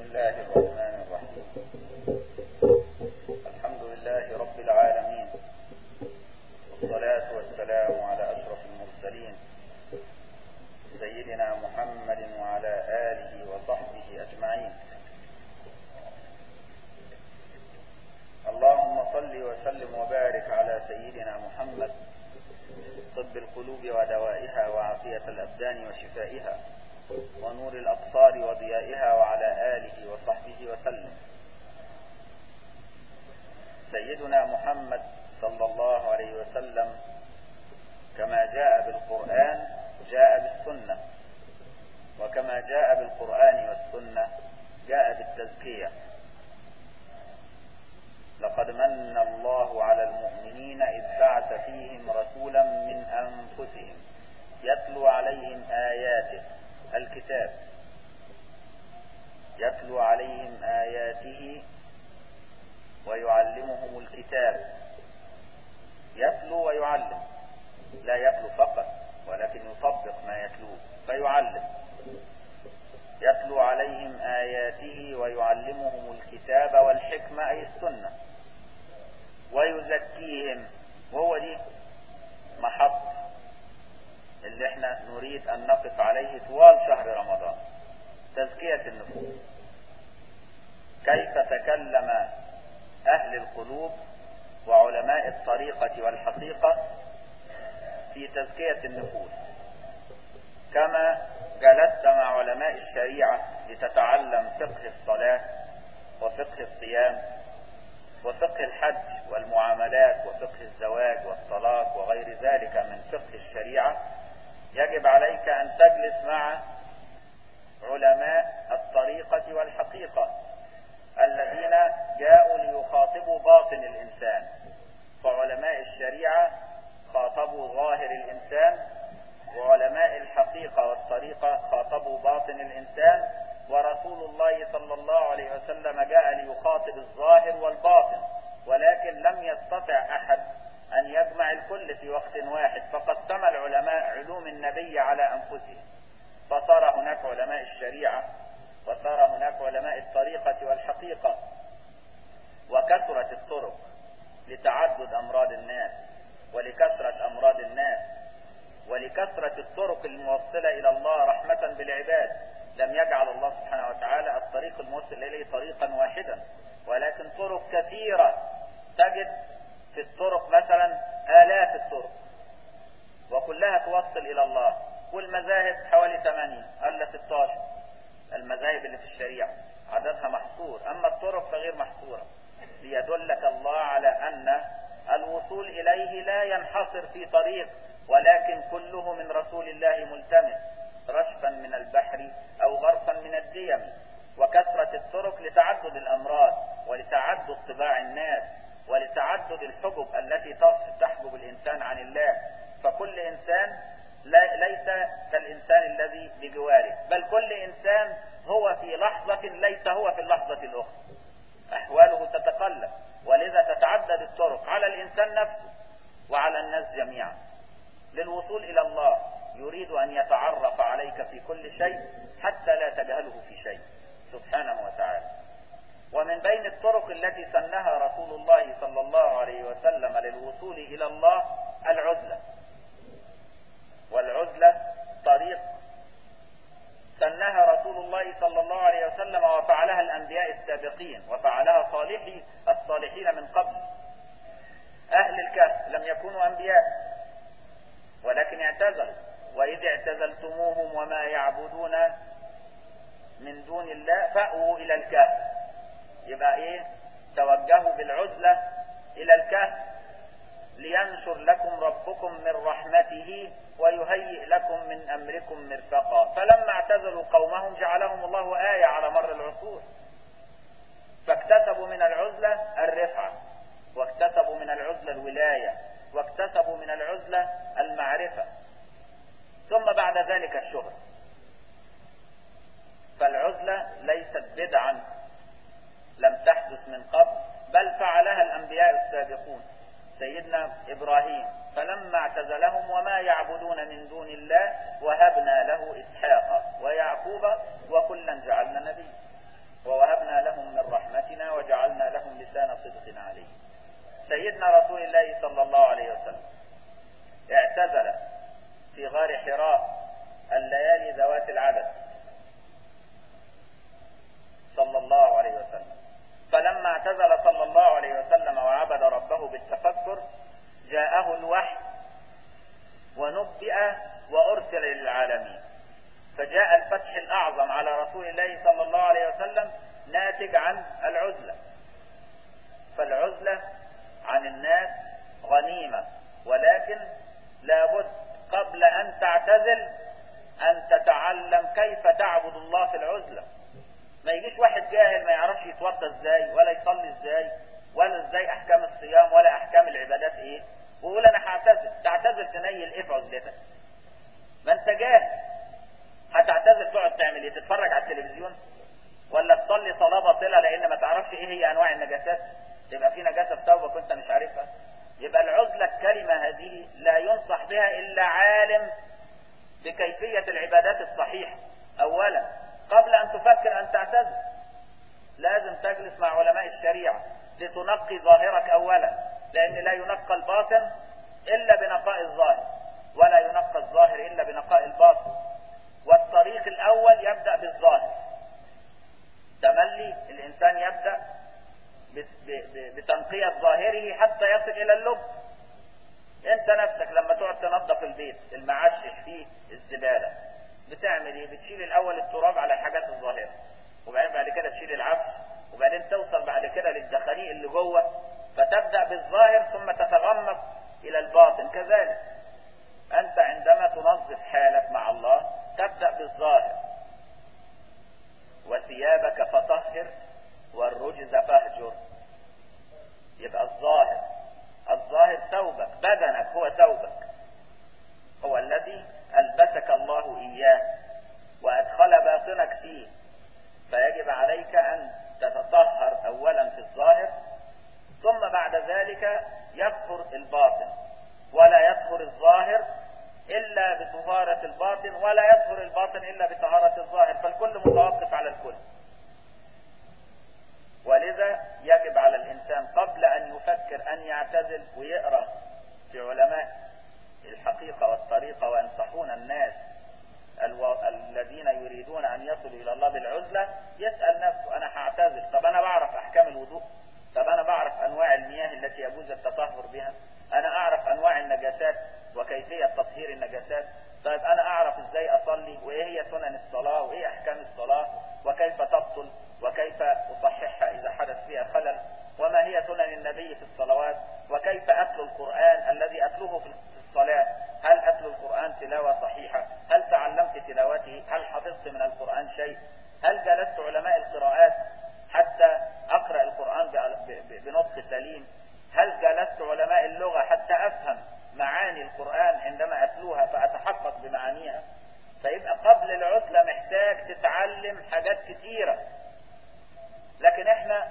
الله الرحمن الرحيم الحمد لله رب العالمين والصلاة والسلام على أشرف المرسلين سيدنا محمد وعلى آله وصحبه أجمعين اللهم صل وسلم وبارك على سيدنا محمد طب القلوب ودوائها وعافية الأبدان وشفائها ونور الأبصار وضيائها وعلى آله وصحبه وسلم سيدنا محمد صلى الله عليه وسلم كما جاء بالقرآن جاء بالسنة وكما جاء بالقرآن والسنة جاء بالتزكية لقد من الله على المؤمنين إذ بعث فيهم رسولا من أنفسهم يتلو عليهم آياته الكتاب يتلو عليهم آياته ويعلمهم الكتاب يتلو ويعلم لا يتلو فقط ولكن يطبق ما يتلوه فيعلم يتلو عليهم آياته ويعلمهم الكتاب والحكمة أي السنة ويزكيهم وهو دي محط اللي احنا نريد ان نقف عليه طوال شهر رمضان تزكية النفوس كيف تكلم اهل القلوب وعلماء الطريقة والحقيقة في تزكية النفوس كما جلست مع علماء الشريعة لتتعلم فقه الصلاة وفقه الصيام وفقه الحج والمعاملات وفقه الزواج والطلاق وغير ذلك من فقه الشريعة يجب عليك أن تجلس مع علماء الطريقة والحقيقة الذين جاءوا ليخاطبوا باطن الإنسان فعلماء الشريعة خاطبوا ظاهر الإنسان وعلماء الحقيقة والطريقة خاطبوا باطن الإنسان ورسول الله صلى الله عليه وسلم جاء ليخاطب الظاهر والباطن ولكن لم يستطع أحد أن يجمع الكل في وقت واحد فقسم العلماء علوم النبي على أنفسهم فصار هناك علماء الشريعة وصار هناك علماء الطريقة والحقيقة وكثرت الطرق لتعدد أمراض الناس ولكثرة أمراض الناس ولكثرة الطرق الموصلة إلى الله رحمة بالعباد لم يجعل الله سبحانه وتعالى الطريق الموصل إليه طريقا واحدا ولكن طرق كثيرة تجد في الطرق مثلا آلاف الطرق وكلها توصل إلى الله والمذاهب حوالي 8 ألا 16 المذاهب اللي في الشريعة عددها محصور أما الطرق فغير محصورة ليدلك الله على أن الوصول إليه لا ينحصر في طريق ولكن كله من رسول الله ملتمس رشفا من البحر أو غرفا من الديم وكثرة الطرق لتعدد الأمراض ولتعدد طباع الناس ولتعدد الحجب التي تحجب الإنسان عن الله فكل إنسان ليس كالإنسان الذي بجواره بل كل إنسان هو في لحظة ليس هو في اللحظة الأخرى أحواله تتقلب ولذا تتعدد الطرق على الإنسان نفسه وعلى الناس جميعا للوصول إلى الله يريد أن يتعرف عليك في كل شيء حتى لا تجهله في شيء سبحانه وتعالى ومن بين الطرق التي سنها رسول الله صلى الله عليه وسلم للوصول إلى الله العزلة والعزلة طريق سنها رسول الله صلى الله عليه وسلم وفعلها الأنبياء السابقين وفعلها صالحي الصالحين من قبل أهل الكهف لم يكونوا أنبياء ولكن اعتزلوا وإذ اعتزلتموهم وما يعبدون من دون الله فأووا إلى الكهف يبقى إيه توجهوا بالعزلة إلى الكهف لينشر لكم ربكم من رحمته ويهيئ لكم من أمركم مرفقا فلما اعتزلوا قومهم جعلهم الله آية على مر العصور فاكتسبوا من العزلة الرفعة واكتسبوا من العزلة الولاية واكتسبوا من العزلة المعرفة ثم بعد ذلك الشهرة فالعزلة ليست بدعا لم تحدث من قبل بل فعلها الأنبياء السابقون سيدنا إبراهيم فلما اعتزلهم وما يعبدون من دون الله وهبنا له إسحاق ويعقوب وكلا جعلنا نبيا ووهبنا صلى الله عليه وسلم ناتج عن العزلة فالعزلة عن الناس غنيمة ولكن لابد قبل أن تعتزل أن تتعلم كيف تعبد الله في العزلة ما يجيش واحد جاهل ما يعرفش يتوضى ازاي ولا يصلي ازاي ولا ازاي احكام الصيام ولا احكام العبادات ايه ويقول انا هعتزل تعتزل تنيل ايه في عزلتك ما انت جاهل هتعتزل تقعد تعمل ايه تتفرج على التلفزيون ولا تصلي صلاة باطلة لان ما تعرفش ايه هي انواع النجاسات يبقى في نجاسة في ثوبك وانت مش عارفها يبقى العزلة الكلمة هذه لا ينصح بها الا عالم بكيفية العبادات الصحيحة اولا قبل ان تفكر ان تعتزل لازم تجلس مع علماء الشريعة لتنقي ظاهرك اولا لان لا ينقى الباطن الا بنقاء الظاهر ولا ينقى الظاهر الا بنقاء الباطن والطريق الاول يبدأ بالظاهر تملي الانسان يبدأ بتنقية ظاهره حتى يصل الى اللب انت نفسك لما تقعد تنظف البيت المعشش فيه الزبالة بتعمل ايه بتشيل الاول التراب على الحاجات الظاهرة وبعدين بعد كده تشيل العفش وبعدين توصل بعد كده للدخانيق اللي جوه فتبدأ بالظاهر ثم تتغمق الى الباطن كذلك انت عندما تنظف حالك مع الله تبدأ بالظاهر وثيابك فطهر والرجز فاهجر يبقى الظاهر الظاهر ثوبك بدنك هو ثوبك هو الذي ألبسك الله إياه وأدخل باطنك فيه فيجب عليك أن تتطهر أولا في الظاهر ثم بعد ذلك يطهر الباطن ولا يطهر الظاهر إلا بطهارة الباطن ولا يطهر الباطن إلا بطهارة الظاهر فالكل متوقف على الكل ولذا يجب على الإنسان قبل أن يفكر أن يعتزل ويقرأ في علماء الحقيقة والطريقة وينصحون الناس الو... الذين يريدون أن يصلوا إلى الله بالعزلة يسأل نفسه أنا هعتزل طب أنا بعرف أحكام الوضوء طب أنا بعرف أنواع المياه التي يجوز التطهر بها أنا أعرف أنواع النجاسات وكيفية تطهير النجاسات طيب أنا أعرف إزاي أصلي وإيه هي سنن الصلاة وإيه أحكام الصلاة وكيف تبطل وكيف أصححها إذا حدث فيها خلل وما هي سنن النبي في الصلوات وكيف أتلو القرآن الذي أتلوه في الصلاة هل أتلو القرآن تلاوة صحيحة هل تعلمت تلاوته هل حفظت من القرآن شيء هل جلست علماء القراءات حتى أقرأ القرآن بنطق سليم هل جلست علماء اللغة حتى أفهم معاني القرآن عندما أتلوها فأتحقق بمعانيها فيبقى قبل العزلة محتاج تتعلم حاجات كتيرة لكن احنا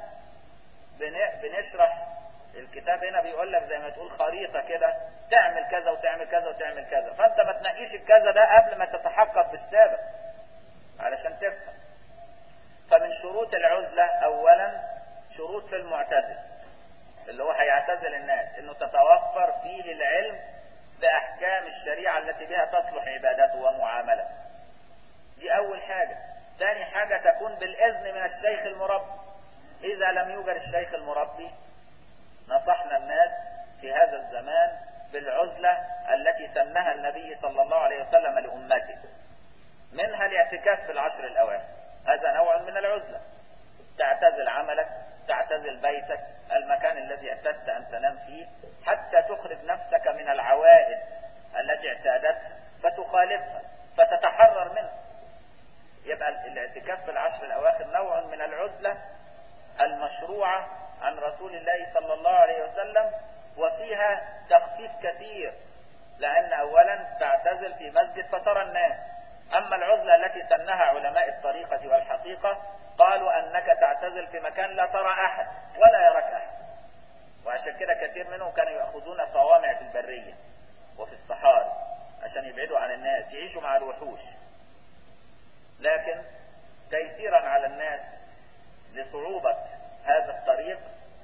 بنشرح الكتاب هنا بيقول لك زي ما تقول خريطة كده تعمل كذا وتعمل كذا وتعمل كذا فانت ما تنقيش الكذا ده قبل ما تتحقق بالسابق علشان تفهم فمن شروط العزلة اولا شروط في المعتزل اللي هو هيعتزل الناس انه تتوفر فيه العلم باحكام الشريعة التي بها تصلح عبادته ومعاملته دي اول حاجة ثاني حاجة تكون بالاذن من الشيخ المربي اذا لم يوجد الشيخ المربي نصحنا الناس في هذا الزمان بالعزلة التي سنها النبي صلى الله عليه وسلم لأمته منها الاعتكاف في العشر الأواخر هذا نوع من العزلة تعتزل عملك تعتزل بيتك المكان الذي اعتدت أن تنام فيه حتى تخرج نفسك من العوائد التي اعتادتها فتخالفها فتتحرر منها يبقى الاعتكاف في العشر الأواخر نوع من العزلة المشروعة عن رسول الله صلى الله عليه وسلم وفيها تخفيف كثير لأن أولا تعتزل في مسجد فترى الناس أما العزلة التي سنها علماء الطريقة والحقيقة قالوا أنك تعتزل في مكان لا ترى أحد ولا يراك أحد وعشان كده كثير منهم كانوا يأخذون صوامع في البرية وفي الصحاري عشان يبعدوا عن الناس يعيشوا مع الوحوش لكن تيسيرا على الناس لصعوبة هذا الطريق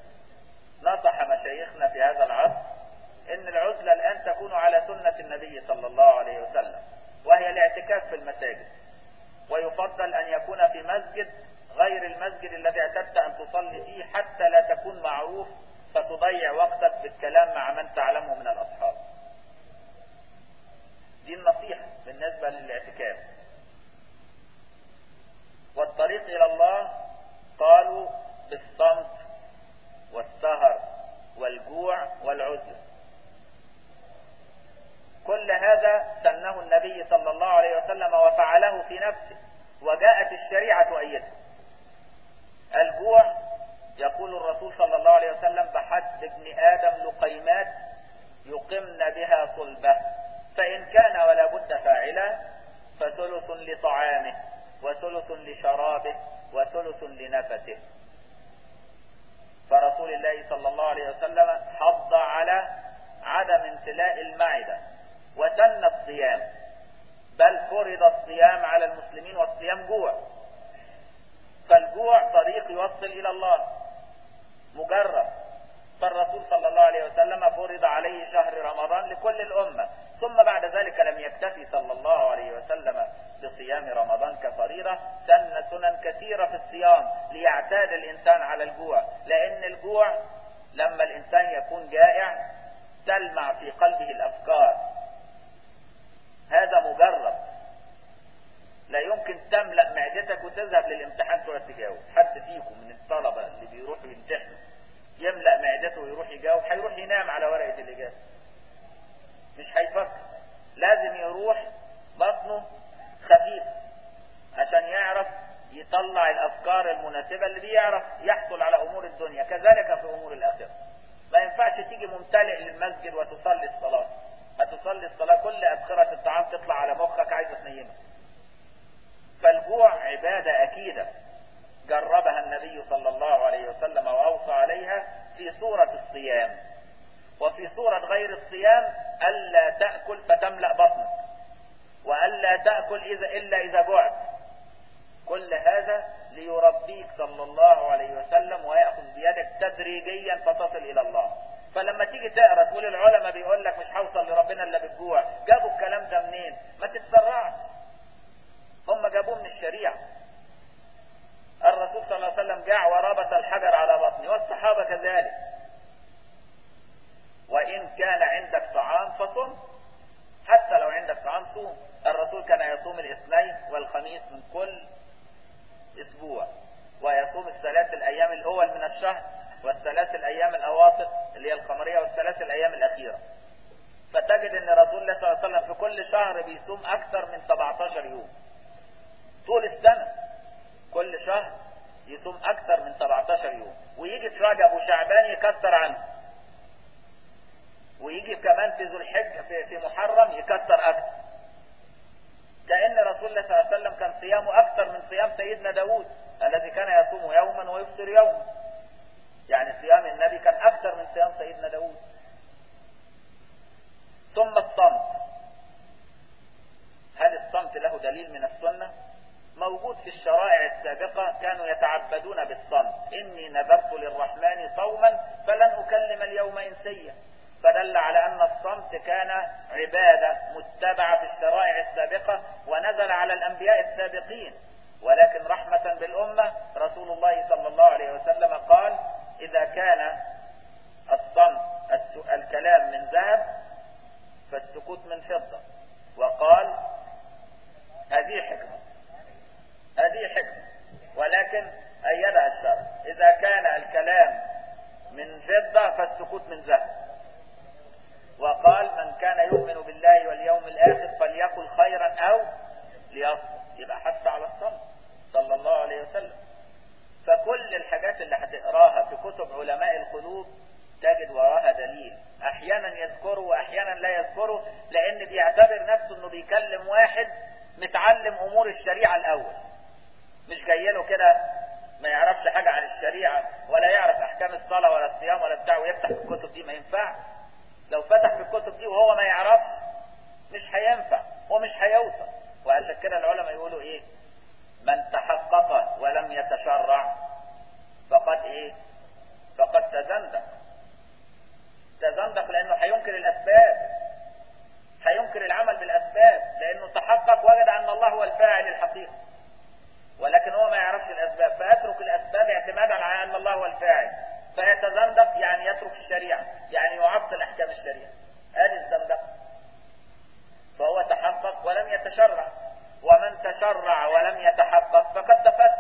نصح مشايخنا في هذا العصر ان العزلة الان تكون على سنة النبي صلى الله عليه وسلم وهي الاعتكاف في المساجد ويفضل ان يكون في مسجد غير المسجد الذي اعتدت ان تصلي فيه حتى لا تكون معروف فتضيع وقتك بالكلام مع من تعلمه من الاصحاب دي النصيحة بالنسبة للاعتكاف والطريق إلى الله قالوا بالصمت والسهر والجوع والعزلة كل هذا سنه النبي صلى الله عليه وسلم وفعله في نفسه وجاءت الشريعة تؤيده الجوع يقول الرسول صلى الله عليه وسلم بحسب ابن آدم لقيمات يقمن بها صلبه فإن كان ولا بد فاعلا فثلث لطعامه وثلث لشرابه وثلث لنفسه فرسول الله صلى الله عليه وسلم حض على عدم امتلاء المعدة وسن الصيام بل فرض الصيام على المسلمين والصيام جوع فالجوع طريق يوصل إلى الله مجرد فالرسول صلى الله عليه وسلم فرض عليه شهر رمضان لكل الأمة ثم بعد ذلك لم يكتفي صلى الله عليه وسلم بصيام رمضان كفريضة سن سنن كثيرة في الصيام ليعتاد الإنسان على الجوع لأن الجوع لما الإنسان يكون جائع تلمع في قلبه الأفكار هذا مجرد لا يمكن تملأ معدتك وتذهب للامتحان تقعد تجاوب حد فيكم من الطلبة اللي بيروحوا يمتحنوا يملأ معدته ويروح يجاوب هيروح ينام على ورقة الإجابة مش هيفكر لازم يروح بطنه خفيف عشان يعرف يطلع الأفكار المناسبة اللي بيعرف يحصل على أمور الدنيا كذلك في أمور الآخرة ما ينفعش تيجي ممتلئ للمسجد وتصلي الصلاة هتصلي الصلاة كل أبخرة الطعام تطلع على مخك عايزة تنيمك فالجوع عبادة أكيدة جربها النبي صلى الله عليه وسلم وأوصى عليها في سورة الصيام وفي سورة غير الصيام ألا تأكل فتملأ بطنك وألا تأكل إذا إلا إذا جعت كل هذا ليربيك صلى الله عليه وسلم ويأخذ بيدك تدريجيا فتصل إلى الله فلما تيجي تقرا تقول العلماء بيقول لك مش هوصل لربنا الا بالجوع جابوا الكلام ده منين ما تتسرعش هم جابوه من الشريعه الرسول صلى الله عليه وسلم جاع وربط الحجر على بطنه والصحابه كذلك وان كان عندك طعام فصم حتى لو عندك طعام صوم الرسول كان يصوم الاثنين والخميس من كل اسبوع ويصوم الثلاث الايام الاول من الشهر والثلاث الايام الاواسط اللي هي القمريه والثلاث الايام الاخيره فتجد ان رسول الله صلى الله عليه وسلم في كل شهر بيصوم اكثر من 17 يوم طول السنه كل شهر يصوم اكثر من 17 يوم ويجي في رجب وشعبان يكثر عنه ويجي كمان في ذو الحجه في, في محرم يكثر اكثر كأن رسول الله صلى الله عليه وسلم كان صيامه أكثر من صيام سيدنا داود الذي كان يصوم يوما ويفطر يوما يعني صيام النبي كان أكثر من صيام سيدنا داود ثم الصمت هل الصمت له دليل من السنة موجود في الشرائع السابقة كانوا يتعبدون بالصمت إني نذرت للرحمن صوما فلن أكلم اليوم إنسيا فدل على أن الصمت كان عبادة متبعة في الشرائع السابقة ونزل على الأنبياء السابقين ولكن رحمة بالأمة رسول الله صلى الله عليه وسلم قال إذا كان الصمت الكلام من ذهب فالسكوت من فضة وقال هذه حكمة هذه حكمة ولكن أيدها الشرع إذا كان الكلام من فضة فالسكوت من ذهب وقال من كان يؤمن بالله واليوم الآخر فليقل خيرا أو ليصمت يبقى حتى على الصمت صلى الله عليه وسلم فكل الحاجات اللي هتقراها في كتب علماء القلوب تجد وراها دليل احيانا يذكره واحيانا لا يذكره لان بيعتبر نفسه انه بيكلم واحد متعلم امور الشريعة الاول مش جاي له كده ما يعرفش حاجة عن الشريعة ولا يعرف احكام الصلاة ولا الصيام ولا بتاع ويفتح في الكتب دي ما ينفعش لو فتح في الكتب دي وهو ما يعرفش مش هينفع ومش هيوصل وعشان كده العلماء يقولوا ايه من تحقق ولم يتشرع فقد ايه فقد تزندق تزندق لانه هينكر الاسباب هينكر العمل بالاسباب لانه تحقق وجد ان الله هو الفاعل الحقيقي ولكن هو ما يعرفش الاسباب فيترك الاسباب اعتمادا على ان الله هو الفاعل فيتزندق يعني يترك الشريعة يعني يعطل احكام الشريعة هذه الزندق فهو تحقق ولم يتشرع ومن تشرع ولم يتحقق فقد تفسد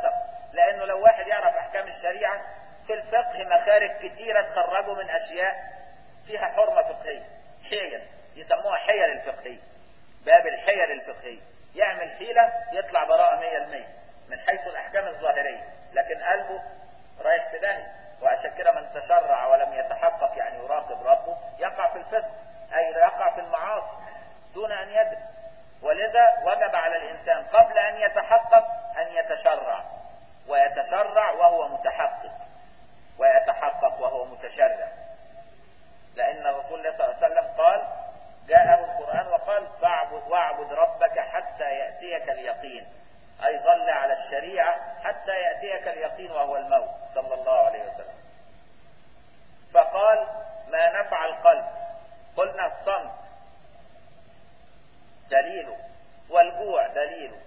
كتيرة تخرجوا من أشياء فيها حرمة فقهية حيل يسموها حيل الفقهية باب الحيل الفقهية يعمل حيلة يطلع براءة مية المية من حيث الأحكام الظاهرية لكن قلبه رايح في داهية وعشان كده من تشرع ولم يتحقق يعني يراقب ربه يقع في الفسق أي يقع في المعاصي دون أن يدري ولذا وجب على الإنسان قبل أن يتحقق أن يتشرع ويتشرع وهو متحقق ويتحقق وهو متشرع لأن الرسول الله صلى الله عليه وسلم قال جاءه القرآن وقال فاعبد واعبد ربك حتى يأتيك اليقين أي ظل على الشريعة حتى يأتيك اليقين وهو الموت صلى الله عليه وسلم فقال ما نفع القلب قلنا الصمت دليله والجوع دليله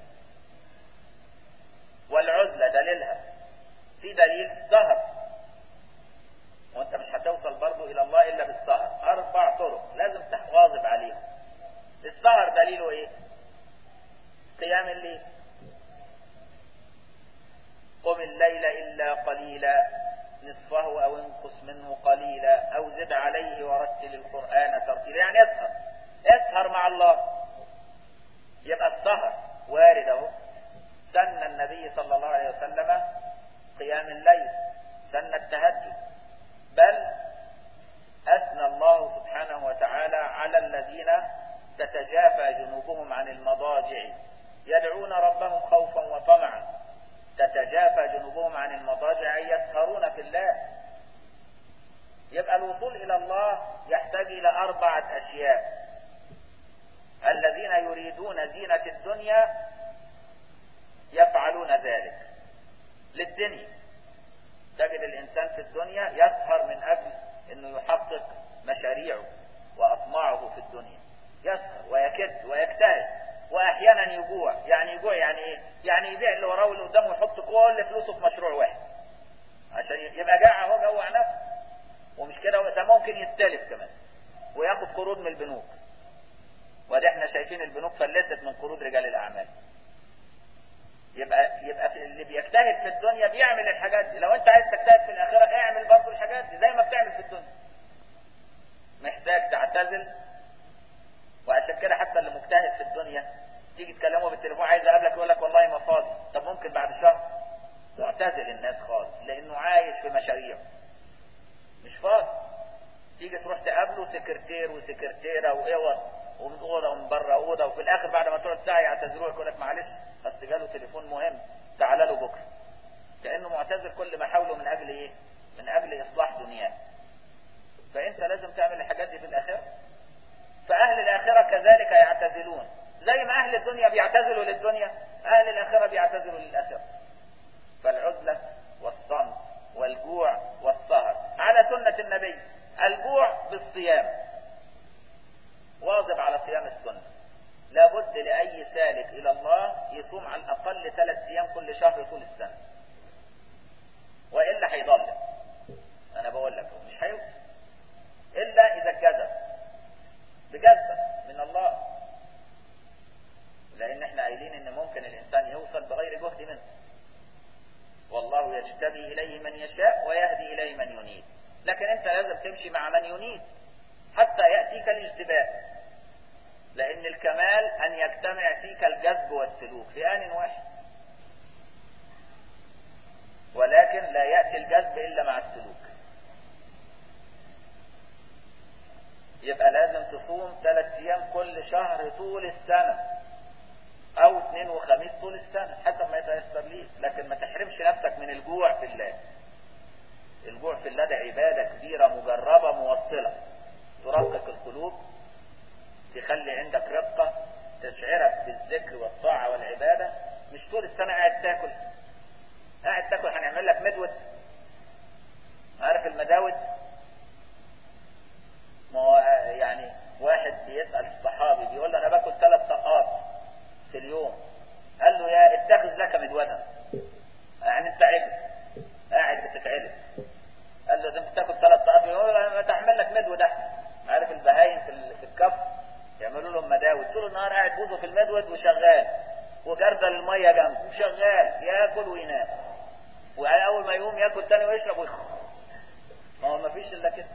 والعزلة دليلها في دليل السهر وانت مش هتوصل برضو الى الله الا بالسهر اربع طرق لازم تواظب عليهم السهر دليله ايه قيام الليل قم الليل الا قليلا نصفه او انقص منه قليلا او زد عليه ورتل القرآن ترتيلا يعني اسهر اسهر مع الله يبقى السهر وارد اهو سن النبي صلى الله عليه وسلم قيام الليل سن التهجد بل أثنى الله سبحانه وتعالى على الذين تتجافى جنوبهم عن المضاجع يدعون ربهم خوفا وطمعا تتجافى جنوبهم عن المضاجع أي يسهرون في الله يبقى الوصول إلى الله يحتاج إلى أربعة أشياء الذين يريدون زينة الدنيا يفعلون ذلك للدنيا تجد الإنسان في الدنيا يسهر من أجل أنه يحقق مشاريعه وأطماعه في الدنيا يسهر ويكد ويجتهد وأحيانا يجوع يعني يجوع يعني إيه؟ يعني يبيع اللي وراه واللي قدامه ويحط كل فلوسه في مشروع واحد عشان يبقى جاع هو جوع نفسه ومش كده ده ممكن يستلف كمان وياخد قروض من البنوك وده احنا شايفين البنوك فلست من قروض رجال الأعمال يبقى يبقى في اللي بيجتهد في الدنيا بيعمل الحاجات دي لو انت عايز تجتهد في الاخره اعمل برضه الحاجات دي زي ما بتعمل في الدنيا محتاج تعتزل وعشان كده حتى اللي مجتهد في الدنيا تيجي تكلمه بالتليفون عايز اقابلك يقول لك والله ما فاضي طب ممكن بعد شهر يعتزل الناس خالص لانه عايش في مشاريع مش فاضي تيجي تروح تقابله سكرتير وسكرتيره واوض ومن اوضه ومن بره اوضه وفي الاخر بعد ما تقعد ساعه يعتذروك يقول لك معلش بس جاله تليفون مهم تعال له بكره كانه معتذر كل ما حاوله من اجل ايه من اجل اصلاح دنياه فانت لازم تعمل الحاجات دي في الاخره فاهل الاخره كذلك يعتزلون زي ما اهل الدنيا بيعتزلوا للدنيا اهل الاخره بيعتزلوا للاخره فالعزله والصمت والجوع والسهر على سنه النبي الجوع بالصيام واظب على صيام السنه لابد لأي سالك إلى الله يصوم على الأقل ثلاث أيام كل شهر طول السنة وإلا هيضل أنا بقول لك مش هيوصل إلا إذا كذب بجذبة من الله لأن احنا قايلين إن ممكن الإنسان يوصل بغير جهد منه والله يجتبي إليه من يشاء ويهدي إليه من ينيب لكن أنت لازم تمشي مع من ينيب حتى يأتيك الاجتباء لأن الكمال أن يجتمع فيك الجذب والسلوك في آن واحد ولكن لا يأتي الجذب إلا مع السلوك يبقى لازم تصوم ثلاث أيام كل شهر طول السنة أو اثنين وخميس طول السنة حسب ما يتيسر ليك لكن ما تحرمش نفسك من الجوع في الله الجوع في الله ده عبادة كبيرة مجربة موصلة ترقق القلوب تخلي عندك رقة تشعرك بالذكر والطاعة والعبادة مش طول السنة قاعد تاكل قاعد تاكل هنعمل لك مدود عارف المداود ما هو يعني واحد بيسأل الصحابي بيقول له انا باكل ثلاث طاقات في اليوم قال له يا اتخذ لك مدودا يعني انت عجل قاعد بتتعلم قال له انت تاكل ثلاث طاقات يقول له انا تعمل لك مدود احسن عارف البهايم في الكف يعملوا لهم مداود طول النهار قاعد بوزه في المدود وشغال وجردل الميه جنبه وشغال ياكل وينام واول ما يقوم ياكل تاني ويشرب ويخرج ما هو مفيش الا كده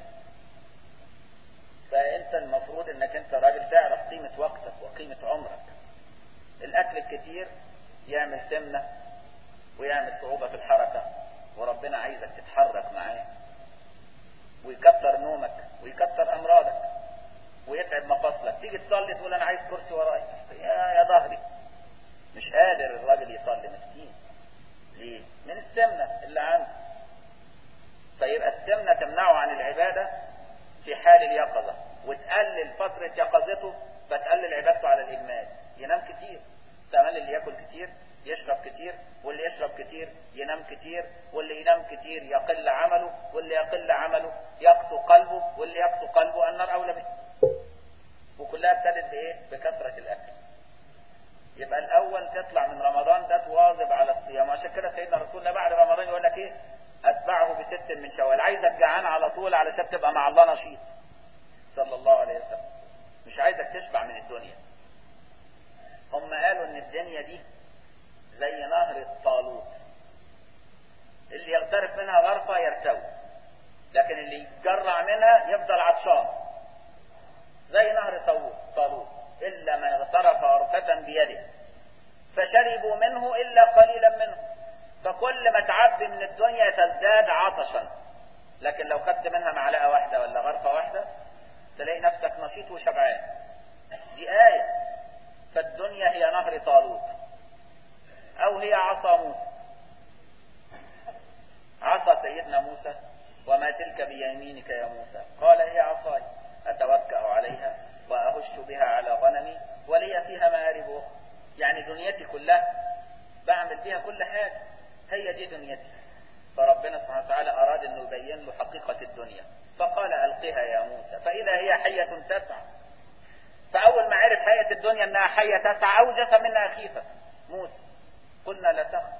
فانت المفروض انك انت راجل تعرف قيمة وقتك وقيمة عمرك الاكل الكتير يعمل سمنة ويعمل صعوبة في الحركة وربنا عايزك تتحرك معاه ويكتر نومك ويكتر امراضك ويتعب مفاصلك تيجي تصلي تقول انا عايز كرسي ورايا يا يا ظهري مش قادر الراجل يصلي مسكين ليه من السمنة اللي عنده فيبقى السمنة تمنعه عن العبادة في حال اليقظة وتقلل فترة يقظته فتقلل عبادته على الإجمال ينام كتير تمام اللي ياكل كتير يشرب كتير واللي يشرب كتير ينام كتير واللي ينام كتير يقل عمله واللي يقل عمله يقسو قلبه واللي يقسو قلبه النار أولى به وكلها ابتدت بإيه؟ بكثرة الأكل يبقى الأول تطلع من رمضان ده تواظب على الصيام عشان كده سيدنا رسول الله بعد رمضان يقول لك إيه؟ أتبعه بست من شوال عايزك جعان على طول علشان تبقى مع الله نشيط صلى الله عليه وسلم مش عايزك تشبع من الدنيا هم قالوا ان الدنيا دي زي نهر الطالوت اللي يغترف منها غرفة يرتوي لكن اللي يتجرع منها يفضل عطشان زي نهر طالوت إلا من اغترف غرفة بيده فشربوا منه إلا قليلا منه فكل ما تعبي من الدنيا تزداد عطشا لكن لو خدت منها معلقة واحدة ولا غرفة واحدة تلاقي نفسك نشيط وشبعان دي آية فالدنيا هي نهر طالوت أو هي عصا موسى عصا سيدنا موسى وما تلك بيمينك يا موسى قال هي عصاي أتوكأ عليها وأهش بها على غنمي ولي فيها مآرب أخرى يعني دنيتي كلها بعمل بيها كل حاجة هي دي دنيتي فربنا سبحانه وتعالى أراد أنه يبين له حقيقة الدنيا فقال ألقها يا موسى فإذا هي حية تسعى فأول ما عرف حية الدنيا أنها حية تسعى أوجس منها خيفة موسى قلنا لا تخف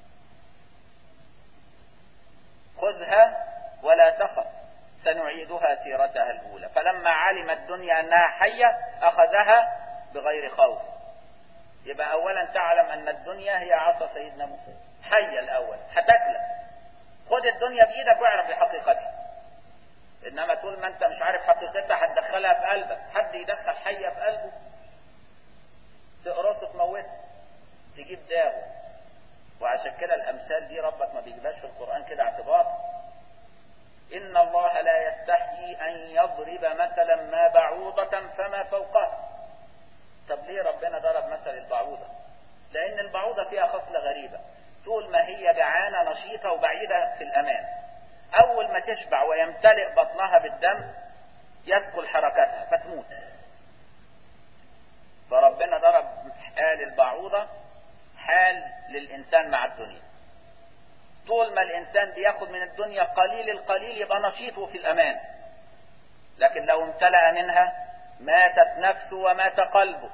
خذها ولا تخف سنعيدها سيرتها الأولى فلما علم الدنيا أنها حية أخذها بغير خوف يبقى أولا تعلم أن الدنيا هي عصا سيدنا موسى حية الأول هتاكلك خد الدنيا بإيدك واعرف بحقيقتها إنما طول ما أنت مش عارف حقيقتها هتدخلها في قلبك حد يدخل حية في قلبه تقرصه تموته تجيب داغه وعشان كده الأمثال دي ربك ما بيجيبهاش في القرآن كده اعتبار إن الله لا يستحيي أن يضرب مثلا ما بعوضة فما فوقها طب ليه ربنا ضرب مثل البعوضة لأن البعوضة فيها خصلة غريبة طول ما هي جعانة نشيطة وبعيدة في الأمان أول ما تشبع ويمتلئ بطنها بالدم يثقل حركتها فتموت فربنا ضرب حال البعوضة حال للإنسان مع الدنيا طول ما الإنسان بياخد من الدنيا قليل القليل يبقى نشيط في الأمان لكن لو امتلأ منها ماتت نفسه ومات قلبه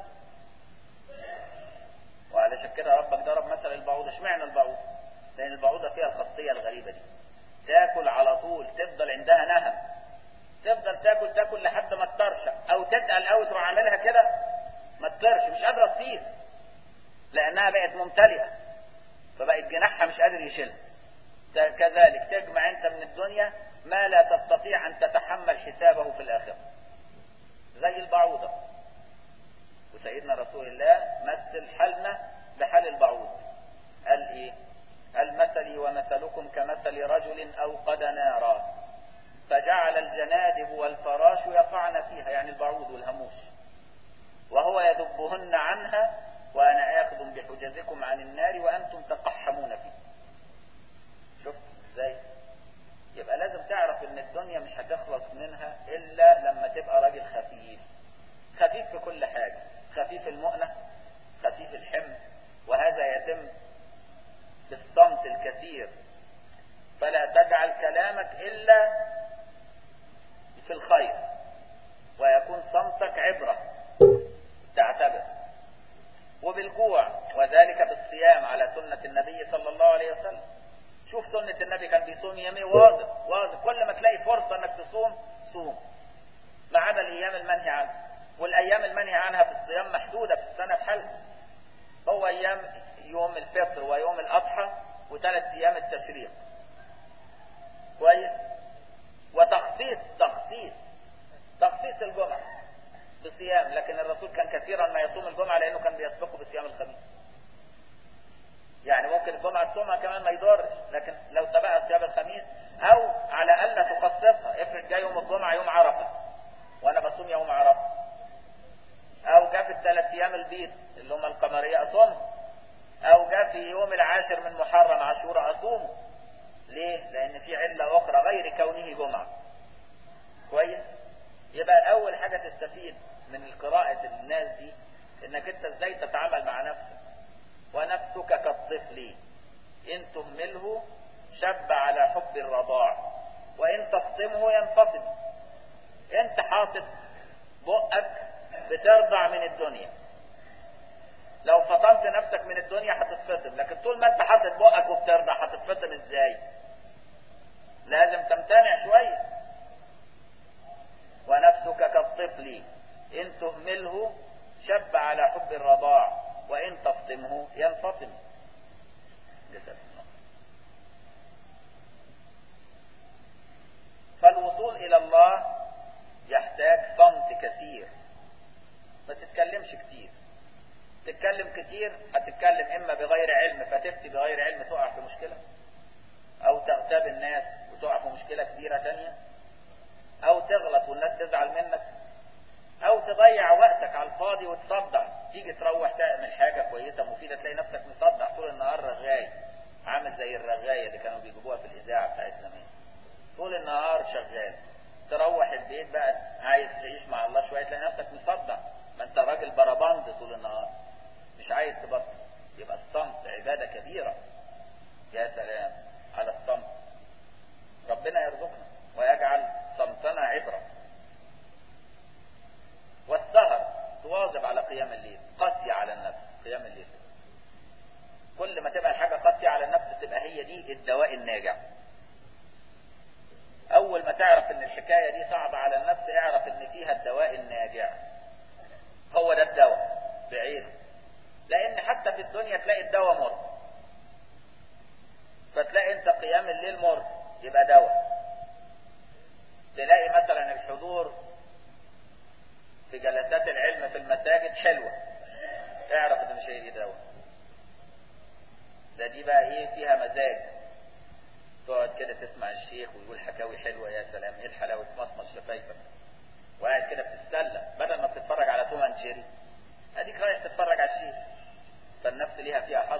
وعلشان كده ربك ضرب مثل البعوضة اشمعنى البعوضة لأن البعوضة فيها الخاصية الغريبة دي تاكل على طول تفضل عندها نهم تفضل تاكل تاكل لحد ما تطرشق او تتقل او تروح عاملها كده ما تطرش مش قادره تطير لانها بقت ممتلئه فبقت جناحها مش قادر يشيلها كذلك تجمع انت من الدنيا ما لا تستطيع ان تتحمل حسابه في الاخره زي البعوضه وسيدنا رسول الله مثل حالنا بحال البعوض قال ايه قال مثلي ومثلكم كمثل رجل اوقد نارا فجعل الجنادب والفراش يقعن فيها يعني البعوض والهموش وهو يذبهن عنها وانا اخذ بحجزكم عن النار وانتم تقحمون فيه شفت ازاي يبقى لازم تعرف ان الدنيا مش هتخلص منها الا لما تبقى راجل خفيف خفيف في كل حاجة خفيف المؤنة خفيف الحمل وهذا يتم بالصمت الكثير فلا تجعل كلامك إلا في الخير ويكون صمتك عبرة تعتبر وبالجوع وذلك بالصيام على سنة النبي صلى الله عليه وسلم شوف سنة النبي كان بيصوم يومي واظب واظب كل ما تلاقي فرصة انك تصوم صوم ما عدا الايام المنهي عنها والايام المنهي عنها في الصيام محدودة في السنة بحالها هو ايام يوم الفطر ويوم الاضحى وثلاث ايام التشريق كويس كثيرا ما يصوم الجمعة لأنه كان بيسبقه بصيام الخميس يعني ممكن الجمعة تصومها كمان ما يضرش لكن لو سبقها صيام الخميس أو على ألا تخصصها افرض جاي يوم الجمعة يوم عرفة وأنا بصوم يوم عرفة أو جاء في الثلاث أيام البيض اللي هم القمرية أصومها أو جاء في يوم العاشر من محرم عاشوراء أصومه ليه؟ لأن في علة أخرى غير كونه جمعة كويس؟ يبقى أول حاجة تستفيد من قراءة الناس دي إنك أنت إزاي تتعامل مع نفسك ونفسك كالطفل إن تهمله شب على حب الرضاع وإن تفطمه ينفطم أنت حاطط بقك بترضع من الدنيا لو فطمت نفسك من الدنيا هتتفطم لكن طول ما انت حاطط بقك وبترضع هتتفطم ازاي لازم تمتنع شوية ونفسك كالطفل ان تهمله شب على حب الرضاع وان تفطمه ينفطم جزاك الله فالوصول الى الله يحتاج صمت كثير ما تتكلمش كتير تتكلم كتير هتتكلم اما بغير علم فتفتي بغير علم تقع في مشكلة او تغتاب الناس وتقع في مشكلة كبيرة تانية او تغلط والناس تزعل منك او تضيع وقتك على الفاضي وتصدع تيجي تروح تعمل حاجة كويسة مفيدة تلاقي نفسك مصدع طول النهار رغاي عامل زي الرغاية اللي كانوا بيجيبوها في الاذاعة بتاعت زمان طول النهار شغال تروح البيت بقى عايز تعيش مع الله شوية تلاقي نفسك مصدع ما انت راجل بربند طول النهار مش عايز تبطل يبقى الصمت عبادة كبيرة يا سلام على الصمت ربنا يرزقنا ويجعل صمتنا عبرة والسهر تواظب على قيام الليل قاسية على النفس قيام الليل كل ما تبقى الحاجة قاسية على النفس تبقى هي دي الدواء الناجع اول ما تعرف ان الحكاية دي صعبة على النفس اعرف ان فيها الدواء الناجع هو ده الدواء بعينه لان حتى في الدنيا تلاقي الدواء مر فتلاقي انت قيام الليل مر يبقى دواء تلاقي مثلا الحضور في جلسات العلم في المساجد حلوة اعرف ان مش هي دي دواء ده دي بقى ايه فيها مزاج تقعد كده تسمع الشيخ ويقول حكاوي حلوة يا سلام ايه الحلاوة تمصمص شفايفك وقاعد كده بتتسلى بدل ما بتتفرج على توم اند جيري اديك رايح تتفرج على الشيخ فالنفس ليها فيها حظ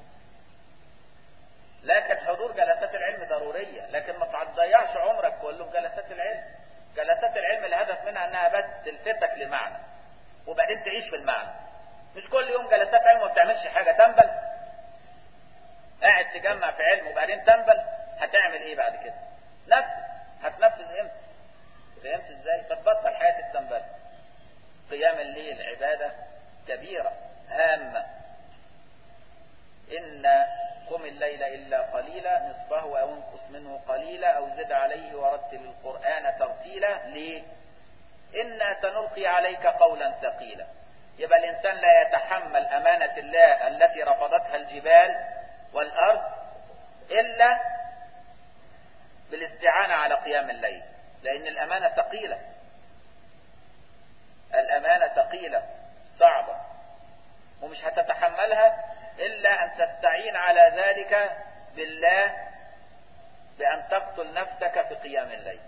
لكن حضور جلسات العلم ضرورية لكن ما تضيعش عمرك كله في جلسات العلم جلسات العلم الهدف منها انها بس تلفتك لمعنى وبعدين تعيش في المعنى مش كل يوم جلسات علم وما بتعملش حاجة تنبل قاعد تجمع في علم وبعدين تنبل هتعمل ايه بعد كده نفذ هتنفذ امتى فهمت ازاي فتبطل حياة التنبل قيام الليل عبادة كبيرة هامة إن قم الليل إلا قليلا نصفه أو انقص منه قليلا أو زد عليه ورتل القرآن ترتيلا ليه إنا سنلقي عليك قولا ثقيلا يبقى الإنسان لا يتحمل أمانة الله التي رفضتها الجبال والأرض إلا بالاستعانة على قيام الليل لأن الأمانة ثقيلة الأمانة ثقيلة صعبة ومش هتتحملها إلا أن تستعين على ذلك بالله بأن تقتل نفسك في قيام الليل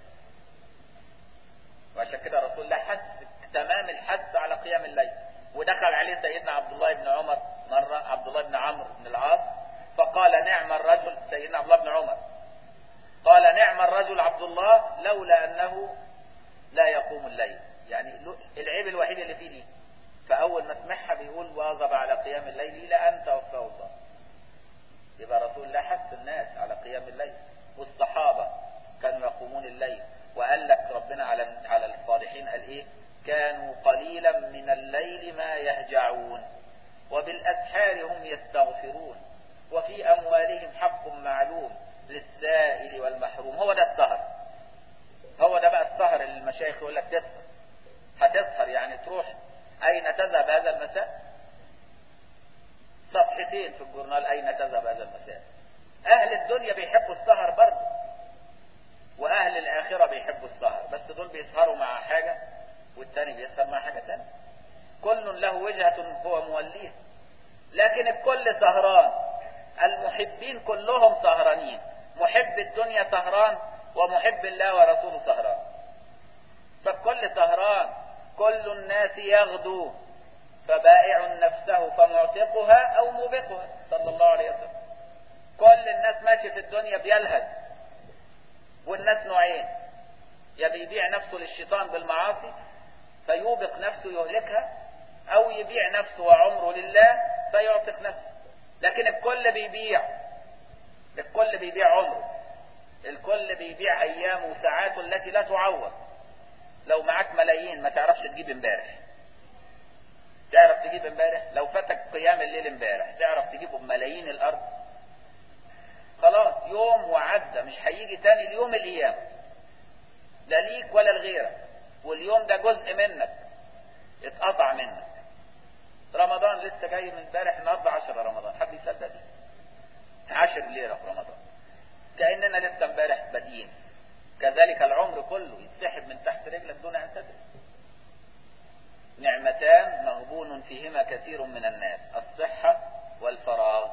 وعشان كده رسول الله حث تمام الحث على قيام الليل ودخل عليه سيدنا عبد الله بن عمر مرة عبد الله بن عمرو بن العاص فقال نعم الرجل سيدنا عبد الله بن عمر قال نعم الرجل عبد الله لولا أنه لا يقوم الليل يعني العيب الوحيد اللي فيه دي فأول ما سمعها بيقول واظب على قيام الليل إلى أن توفاه الله يبقى رسول الله حث الناس على قيام الليل والصحابة كانوا يقومون الليل وقال لك ربنا على على الصالحين قال إيه كانوا قليلا من الليل ما يهجعون وبالأسحار هم يستغفرون وفي أموالهم حق معلوم للسائل والمحروم هو ده السهر هو ده بقى السهر اللي المشايخ يقول لك تسهر هتسهر يعني تروح أين تذهب هذا المساء صفحتين في الجورنال أين تذهب هذا المساء أهل الدنيا بيحبوا السهر برضه وأهل الآخرة بيحبوا السهر بس دول بيسهروا مع حاجة والتاني بيسهر مع حاجة تانية كل له وجهة هو موليها لكن الكل سهران المحبين كلهم سهرانين محب الدنيا سهران ومحب الله ورسوله سهران فالكل سهران كل الناس يغدو فبائع نفسه فمعتقها او موبقها صلى الله عليه وسلم كل الناس ماشي في الدنيا بيلهج والناس نوعين يا بيبيع نفسه للشيطان بالمعاصي فيوبق نفسه يهلكها او يبيع نفسه وعمره لله فيعتق نفسه لكن الكل بيبيع الكل بيبيع عمره الكل بيبيع ايامه وساعاته التي لا تعوض لو معاك ملايين ما تعرفش تجيب امبارح تعرف تجيب امبارح لو فاتك قيام الليل امبارح تعرف تجيبه بملايين الارض خلاص يوم وعدى مش هيجي تاني اليوم الايام لا ليك ولا لغيرك واليوم ده جزء منك اتقطع منك رمضان لسه جاي من امبارح النهارده 10 رمضان حد يصدق دي 10 ليله في رمضان كاننا لسه امبارح بادئين كذلك العمر كله يتسحب من تحت رجلك دون ان تدري نعمتان مغبون فيهما كثير من الناس الصحة والفراغ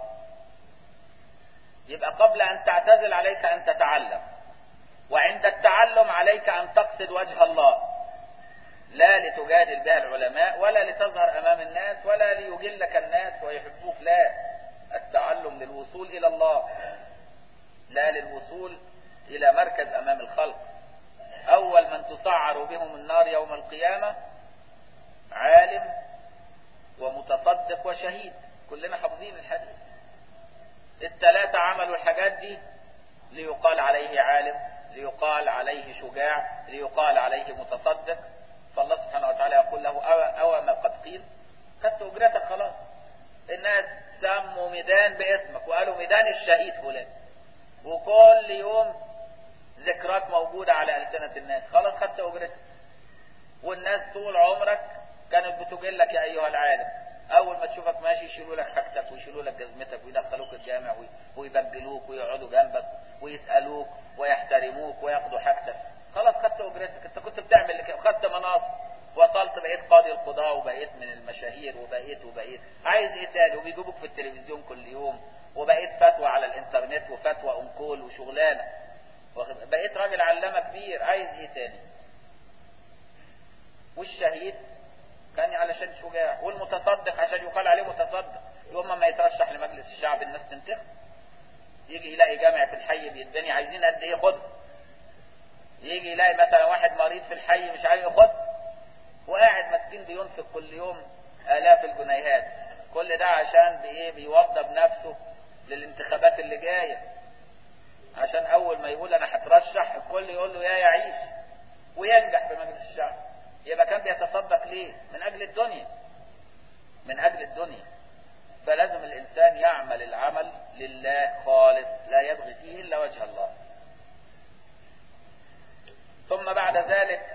يبقى قبل أن تعتزل عليك أن تتعلم وعند التعلم عليك أن تقصد وجه الله لا لتجادل بها العلماء ولا لتظهر أمام الناس ولا ليجلك الناس ويحبوك لا التعلم للوصول إلى الله لا للوصول إلى مركز أمام الخلق أول من تسعر بهم النار يوم القيامة عالم ومتصدق وشهيد كلنا حافظين الحديث الثلاثة عملوا الحاجات دي ليقال عليه عالم ليقال عليه شجاع ليقال عليه متصدق فالله سبحانه وتعالى يقول له أوى, أوى ما قد قيل خدت أجرتك خلاص الناس سموا ميدان باسمك وقالوا ميدان الشهيد فلان وكل يوم ذكرات موجودة على ألسنة الناس خلاص خدت أجرتك والناس طول عمرك كانت بتجل لك يا أيها العالم أول ما تشوفك ماشي يشيلوا لك حاجتك ويشيلوا لك جزمتك ويدخلوك الجامع ويبجلوك ويقعدوا جنبك ويسألوك ويحترموك وياخدوا حاجتك خلاص خدت أجرتك أنت كنت بتعمل كده خدت مناصب وصلت بقيت قاضي القضاء وبقيت من المشاهير وبقيت وبقيت عايز ايه تاني وبيجيبوك في التلفزيون كل يوم وبقيت فتوى على الانترنت وفتوى انكول وشغلانه بقيت راجل علامه كبير عايز ايه تاني والشهيد كان علشان شجاع والمتصدق عشان يقال عليه متصدق يوم ما يترشح لمجلس الشعب الناس تنتخب يجي يلاقي جامع في الحي بيداني عايزين قد ايه خد يجي يلاقي مثلا واحد مريض في الحي مش عايز ياخد وقاعد مسكين بينفق كل يوم آلاف الجنيهات كل ده عشان بايه بيوضب نفسه للانتخابات اللي جايه عشان اول ما يقول انا هترشح الكل يقول له يا يعيش وينجح في مجلس الشعب يبقى كان بيتصدق ليه من اجل الدنيا من اجل الدنيا فلازم الانسان يعمل العمل لله خالص لا يبغي فيه الا وجه الله ثم بعد ذلك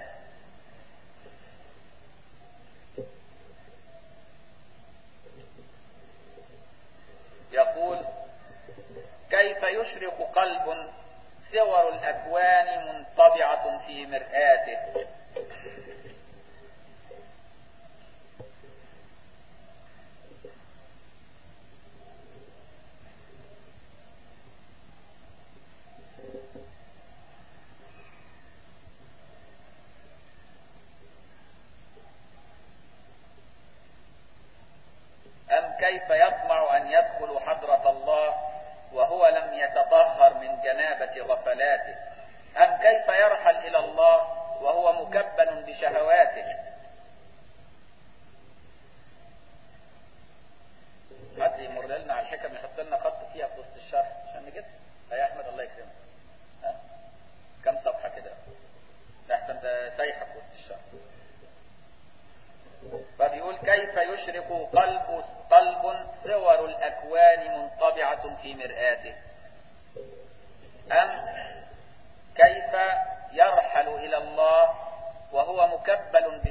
يقول كيف يشرق قلب صور الأكوان منطبعة في مرآته أم كيف يطمع أن يدخل حضرة الله وهو لم يتطهر من جنابة غفلاته أم كيف يرحل إلى الله وهو مكبل بشهواته حد يمر لنا على الحكم يحط لنا خط فيها في وسط الشرح عشان نجد يا أحمد الله يكرمك ها كم صفحة كده ده أحسن ده سايحة في وسط الشرح فبيقول كيف يشرق قلب قلب صور الأكوان منطبعة في مرآته أم كيف يرحل إلى الله وهو مكبل